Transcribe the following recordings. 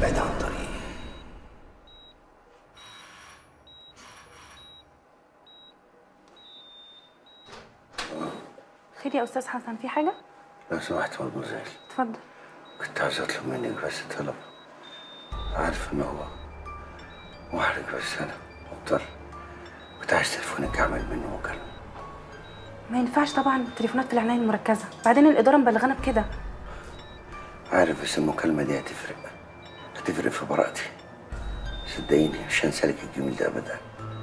ابعدي عن طريقي خير يا استاذ حسن في حاجه لو سمحت مدموزيل اتفضل كنت عايز اطلب منك بس طلب عارف ان هو محرج بس انا مضطر كنت عايز تليفونك اعمل منه مكالمه ما ينفعش طبعا التليفونات في العنايه المركزه بعدين الاداره مبلغانا بكده عارف بس المكالمه دي هتفرق هتفرق في براءتي صدقيني مش هنسالك الجميل ده ابدا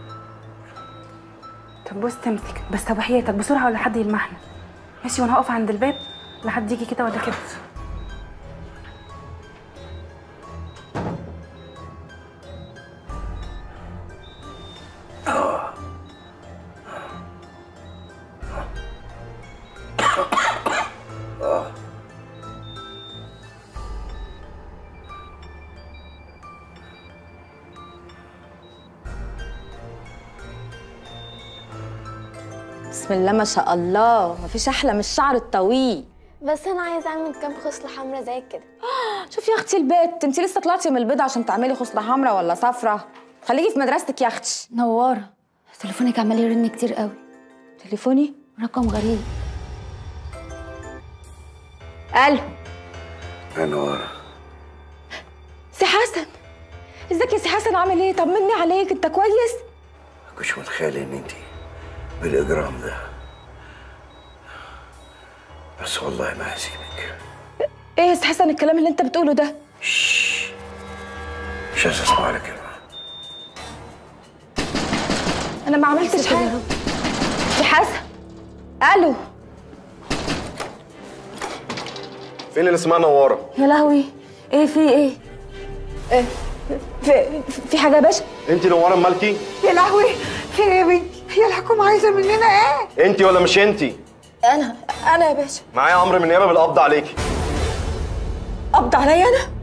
طب بص تمسك بس وحياتك بسرعه ولا حد يلمحنا ماشي وانا هقف عند الباب لحد يجي كده ولا كده بسم الله ما شاء الله مفيش احلى من الشعر الطويل بس انا عايزه اعمل كام خصله حمرا زي كده شوفي يا اختي البيت انت لسه طلعتي من البيضه عشان تعملي خصله حمراء ولا صفرة خليكي في مدرستك يا اختي نوارة تليفونك عمال يرن كتير قوي تليفوني رقم غريب الو انا ورا سي حسن ازيك يا سي حسن عامل ايه طمني عليك انت كويس ما كنتش متخيل ان انت بالاجرام ده بس والله ما هسيبك ايه يا سي حسن الكلام اللي انت بتقوله ده مش عايز اسمع على كلمه انا ما عملتش حاجه سي حسن الو فين اللي اسمها نواره يا لهوي ايه في ايه ايه في في حاجه يا باشا انت نواره مالكي يا لهوي في ايه يا بنتي هي الحكومه عايزه مننا ايه انت ولا مش انت انا انا يا باشا معايا امر من النيابه بالقبض عليكي قبض عليا انا